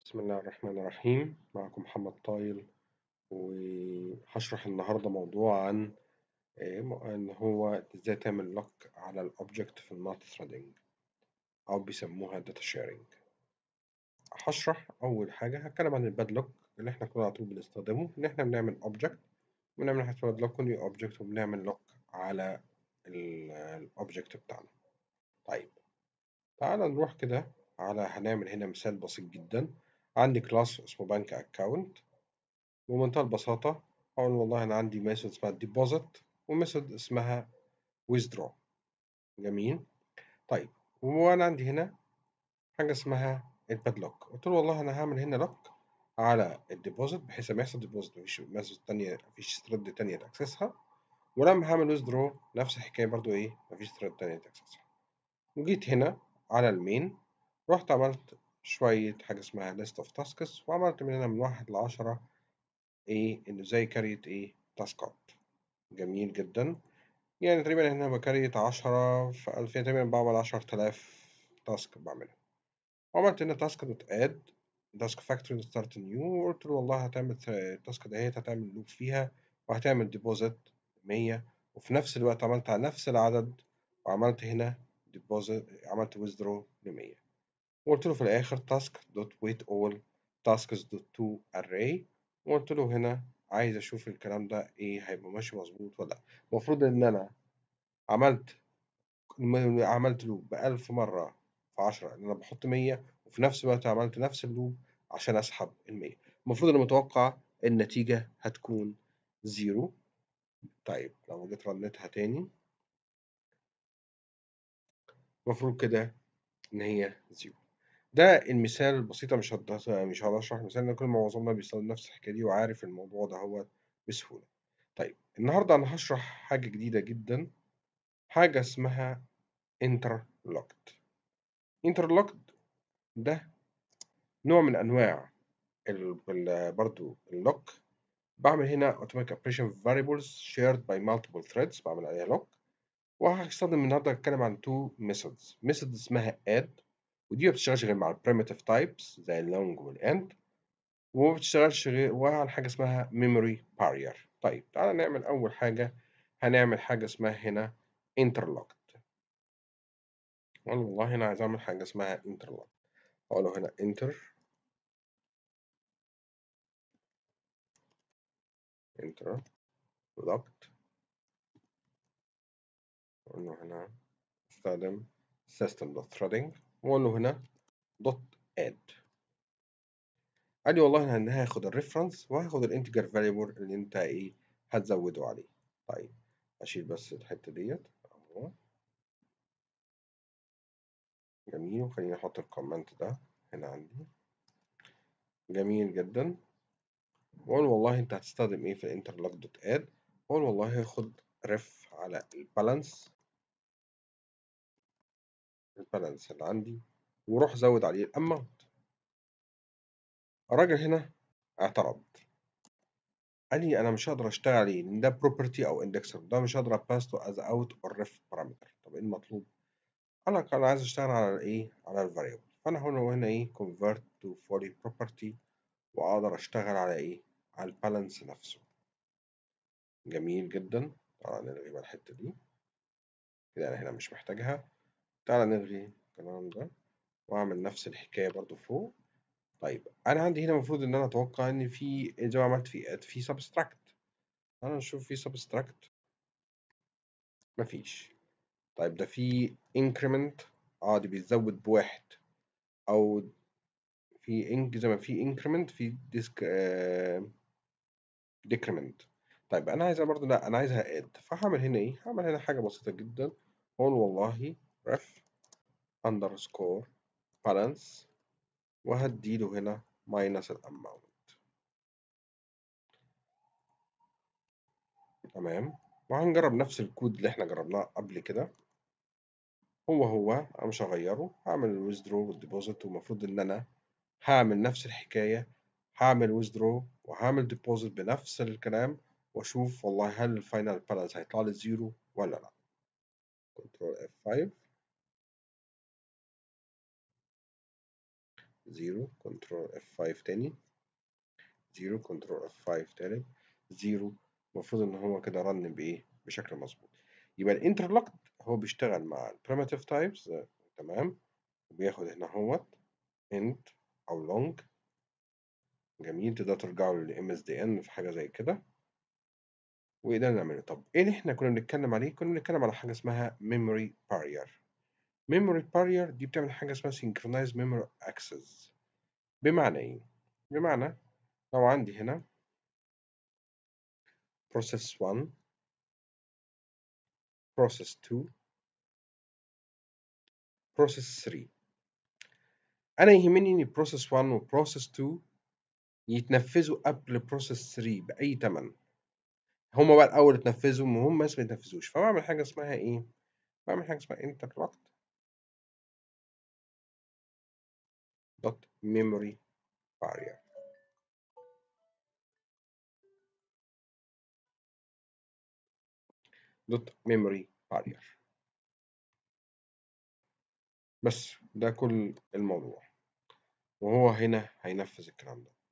بسم الله الرحمن الرحيم معكم محمد طايل وهشرح النهاردة موضوع عن إيه إن هو إزاي تعمل لوك على الأوبجكت في المالتي ثريدنج أو بيسموها داتا شيرنج هشرح أول حاجة هتكلم عن الباد لوك اللي إحنا كنا على طول بنستخدمه إن إحنا بنعمل أوبجكت بنعمل حاجة اسمها لوك نيو أوبجكت وبنعمل لوك على الأوبجكت بتاعنا طيب تعال نروح كده على هنعمل هنا مثال بسيط جدا عندي كلاس اسمه بنك اكونت بمنتهى البساطة أقول والله أنا عندي ميثود اسمها ديبوزيت وميثود اسمها withdraw جميل طيب وأنا عندي هنا حاجة اسمها الباد لوك قلت له والله أنا هعمل هنا لوك على الديبوزيت بحيث لما يحصل ديبوزيت مفيش ميثود تانية مفيش ثريد تانية تأكسسها ولما هعمل withdraw نفس الحكاية برضو إيه مفيش ثريد تانية تأكسسها وجيت هنا على المين رحت عملت شوية حاجة اسمها list of tasks وعملت من هنا من واحد لعشرة إيه إنه زي كاريت إيه تاسكات جميل جدا يعني تقريبا هنا بكريت عشرة في ألف يعني تقريبا بعمل عشرة آلاف تاسك بعملها وعملت هنا تاسك دوت اد تاسك فاكتوري ستارت نيو وقلت له والله هتعمل التاسك دهيت هتعمل لوب فيها وهتعمل ديبوزيت مية وفي نفس الوقت عملت على نفس العدد وعملت هنا ديبوزيت عملت withdraw لمية وقلت له في الآخر task dot wait all tasks dot to array وقلت له هنا عايز أشوف الكلام ده إيه هيبقى ماشي مظبوط ولا لأ المفروض إن أنا عملت عملت لوب بألف مرة في عشرة إن أنا بحط مية وفي نفس الوقت عملت نفس اللوب عشان أسحب المية المفروض أنا متوقع النتيجة هتكون زيرو طيب لو جيت رنيتها تاني المفروض كده إن هي زيرو ده المثال البسيط مش هد... مش هقدر اشرح المثال لان كل معظمنا بيستخدم نفس الحكايه دي وعارف الموضوع ده هو بسهوله طيب النهارده انا هشرح حاجه جديده جدا حاجه اسمها interlocked interlocked ده نوع من انواع ال... ال... برضو اللوك بعمل هنا automatic operation variables shared by multiple threads بعمل عليها لوك وهستخدم النهارده اتكلم عن two methods method اسمها add ودي ما بتشتغلش غير مع البريمتيف تايبس زي اللونج والاند وما بتشتغلش غير وعن حاجه اسمها ميموري بارير طيب تعالى نعمل اول حاجه هنعمل حاجه اسمها هنا انترلوكد والله هنا عايز اعمل حاجه اسمها انترلوك اقول له هنا انتر انتر لوكد اقول له هنا استخدم system dot threading واقول له هنا دوت اد قال لي والله انا هاخد الريفرنس وهاخد الانتجر فاريبل اللي انت ايه هتزوده عليه طيب اشيل بس الحته ديت اهو جميل وخليني احط الكومنت ده هنا عندي جميل جدا واقول والله انت هتستخدم ايه في الانترلوك دوت اد واقول والله هاخد ريف على البالانس البالانس اللي عندي وروح زود عليه الاماونت الراجل هنا اعترض قال لي انا مش هقدر اشتغل عليه لان ده بروبرتي او اندكسر ده مش هقدر اباسته از اوت اور ريف بارامتر طب ايه المطلوب انا انا عايز اشتغل على الايه على الفاريبل فانا هنا وهنا ايه convert to fully property واقدر اشتغل على ايه على البالانس نفسه جميل جدا تعالى نلغي بقى الحته دي كده انا هنا مش محتاجها تعالى نلغي الكلام ده واعمل نفس الحكايه برضو فوق طيب انا عندي هنا المفروض ان انا اتوقع ان في زي ما عملت في في سبستراكت انا نشوف في سبستراكت مفيش طيب ده في انكريمنت اه دي بيتزود بواحد او في انك زي ما في انكريمنت في ديسك آه ديكريمنت طيب انا عايزها برضو لا انا عايزها اد فهعمل هنا ايه هعمل هنا حاجه بسيطه جدا اقول والله ref underscore balance وهديله هنا minus الاماونت تمام وهنجرب نفس الكود اللي احنا جربناه قبل كده هو هو انا مش هغيره هعمل الويزدرو والديبوزيت والمفروض ان انا هعمل نفس الحكايه هعمل ويزدرو وهعمل ديبوزيت بنفس الكلام واشوف والله هل الفاينل بالانس هيطلع لي زيرو ولا لا كنترول F5 0 كنترول F5 تاني 0 كنترول F5 تالت 0 المفروض إن هو كده رن بإيه؟ بشكل مظبوط يبقى الانترلوكت هو بيشتغل مع البريمتيف تايبس تمام وبياخد هنا اهوت int أو long جميل تقدروا ترجعوا لل MSDN في حاجة زي كده وقدرنا نعمله طب ايه اللي احنا كنا بنتكلم عليه؟ كنا بنتكلم على حاجة اسمها memory barrier memory barrier دي بتعمل حاجة اسمها synchronized memory access بمعنى ايه؟ بمعنى لو عندي هنا process 1 process 2 process 3 انا يهمني ان process 1 و process 2 يتنفذوا قبل process 3 باي تمن هما بقى الاول اتنفذوا وهم بس ما يتنفذوش فبعمل حاجه اسمها ايه بعمل حاجه اسمها interlocked dot memory barrier dot memory barrier بس ده كل الموضوع وهو هنا هينفذ الكلام ده